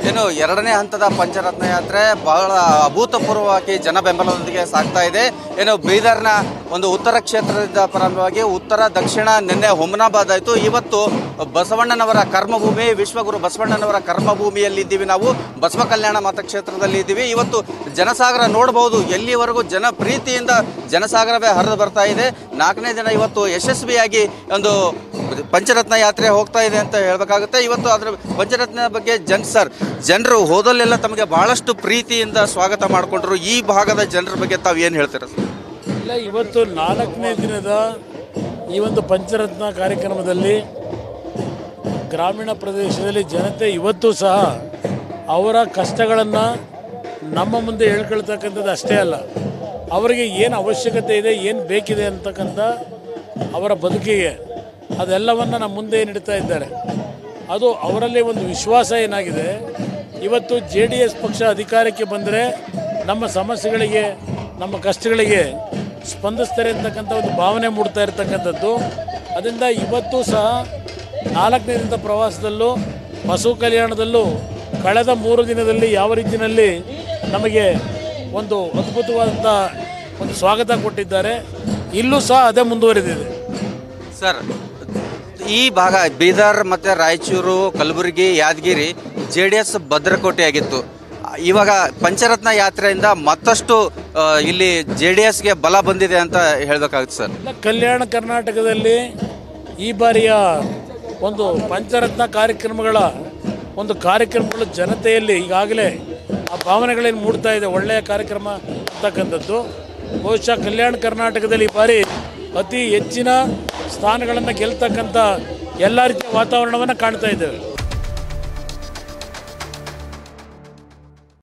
ಏನು ಎರಡನೇ ಹಂತದ ಪಂಚರತ್ನ ಯಾತ್ರೆ ಬಹಳ ಅಭೂತಪೂರ್ವವಾಗಿ ಜನ ಬೆಂಬಲದೊಂದಿಗೆ ಸಾಗ್ತಾ ಇದೆ ಏನು ಬೀದರ್ನ ಒಂದು ಉತ್ತರ ಕ್ಷೇತ್ರದಿಂದ ಪ್ರಾರಂಭವಾಗಿ ಉತ್ತರ ದಕ್ಷಿಣ ನಿನ್ನೆ ಹುಮನಾಬಾದ್ ಆಯಿತು ಇವತ್ತು ಬಸವಣ್ಣನವರ ಕರ್ಮಭೂಮಿ ವಿಶ್ವಗುರು ಬಸವಣ್ಣನವರ ಕರ್ಮಭೂಮಿಯಲ್ಲಿದ್ದೀವಿ ನಾವು ಬಸವ ಕಲ್ಯಾಣ ಮತಕ್ಷೇತ್ರದಲ್ಲಿ ಇದ್ದೀವಿ ಇವತ್ತು ಜನಸಾಗರ ನೋಡಬಹುದು ಎಲ್ಲಿವರೆಗೂ ಜನ ಪ್ರೀತಿಯಿಂದ ಜನಸಾಗರವೇ ಹರಿದು ಬರ್ತಾ ಇದೆ ನಾಲ್ಕನೇ ದಿನ ಇವತ್ತು ಯಶಸ್ವಿಯಾಗಿ ಒಂದು ಪಂಚರತ್ನ ಯಾತ್ರೆ ಹೋಗ್ತಾ ಇದೆ ಅಂತ ಹೇಳ್ಬೇಕಾಗುತ್ತೆ ಇವತ್ತು ಅದರ ಪಂಚರತ್ನ ಬಗ್ಗೆ ಜನ್ ಸರ್ ಜನರು ಹೋದಲ್ಲೆಲ್ಲ ತಮಗೆ ಬಹಳಷ್ಟು ಪ್ರೀತಿಯಿಂದ ಸ್ವಾಗತ ಮಾಡಿಕೊಂಡ್ರು ಈ ಭಾಗದ ಜನರ ಬಗ್ಗೆ ತಾವು ಏನು ಹೇಳ್ತೀರಾ ಸರ್ ಇಲ್ಲ ಇವತ್ತು ನಾಲ್ಕನೇ ದಿನದ ಈ ಒಂದು ಪಂಚರತ್ನ ಕಾರ್ಯಕ್ರಮದಲ್ಲಿ ಗ್ರಾಮೀಣ ಪ್ರದೇಶದಲ್ಲಿ ಜನತೆ ಇವತ್ತು ಸಹ ಅವರ ಕಷ್ಟಗಳನ್ನು ನಮ್ಮ ಮುಂದೆ ಹೇಳ್ಕೊಳ್ತಕ್ಕಂಥದ್ದು ಅಷ್ಟೇ ಅಲ್ಲ ಅವರಿಗೆ ಏನು ಅವಶ್ಯಕತೆ ಇದೆ ಏನು ಬೇಕಿದೆ ಅಂತಕ್ಕಂಥ ಅವರ ಬದುಕಿಗೆ ಅದೆಲ್ಲವನ್ನು ನಮ್ಮ ಮುಂದೆ ನೀಡ್ತಾ ಇದ್ದಾರೆ ಅದು ಅವರಲ್ಲಿ ಒಂದು ವಿಶ್ವಾಸ ಏನಾಗಿದೆ ಇವತ್ತು ಜೆ ಡಿ ಎಸ್ ಪಕ್ಷ ಅಧಿಕಾರಕ್ಕೆ ಬಂದರೆ ನಮ್ಮ ಸಮಸ್ಯೆಗಳಿಗೆ ನಮ್ಮ ಕಷ್ಟಗಳಿಗೆ ಸ್ಪಂದಿಸ್ತಾರೆ ಅಂತಕ್ಕಂಥ ಒಂದು ಭಾವನೆ ಮೂಡ್ತಾ ಇರತಕ್ಕಂಥದ್ದು ಅದರಿಂದ ಇವತ್ತು ಸಹ ನಾಲ್ಕನೇ ದಿನದ ಪ್ರವಾಸದಲ್ಲೂ ಬಸವ ಕಲ್ಯಾಣದಲ್ಲೂ ಕಳೆದ ಮೂರು ದಿನದಲ್ಲಿ ಯಾವ ರೀತಿಯಲ್ಲಿ ನಮಗೆ ಒಂದು ಅದ್ಭುತವಾದಂಥ ಒಂದು ಸ್ವಾಗತ ಕೊಟ್ಟಿದ್ದಾರೆ ಇಲ್ಲೂ ಸಹ ಅದೇ ಮುಂದುವರೆದಿದೆ ಸರ್ ಈ ಭಾಗ ಬೀದರ್ ಮತ್ತು Raichur Kalaburagi Yadgir J D S ಭದ್ರಕೋಟೆ ಆಗಿತ್ತು ಇವಾಗ ಪಂಚರತ್ನ ಯಾತ್ರೆಯಿಂದ ಮತ್ತಷ್ಟು ಆ, ಇಲ್ಲಿ ಜೆ ಡಿ ಎಸ್ಗೆ ಬಲ ಬಂದಿದೆ ಅಂತ ಹೇಳಬೇಕಾಗುತ್ತೆ ಸರ್ ಇಲ್ಲ, ಕಲ್ಯಾಣ ಕರ್ನಾಟಕದಲ್ಲಿ ಈ ಬಾರಿಯ ಒಂದು ಪಂಚರತ್ನ ಕಾರ್ಯಕ್ರಮಗಳ ಒಂದು ಕಾರ್ಯಕ್ರಮಗಳು ಜನತೆಯಲ್ಲಿ ಈಗಾಗಲೇ ಆ ಭಾವನೆಗಳೇನು ಮೂಡ್ತಾ ಇದೆ ಒಳ್ಳೆಯ ಕಾರ್ಯಕ್ರಮ ಅಂತಕ್ಕಂಥದ್ದು ಬಹುಶಃ ಕಲ್ಯಾಣ ಕರ್ನಾಟಕದಲ್ಲಿ ಈ ಬಾರಿ ಅತಿ ಹೆಚ್ಚಿನ ಸ್ಥಾನಗಳನ್ನು ಗೆಲ್ತಕ್ಕಂಥ ಎಲ್ಲ ರೀತಿಯ ವಾತಾವರಣವನ್ನು ಕಾಣ್ತಾ ಇದ್ದೇವೆ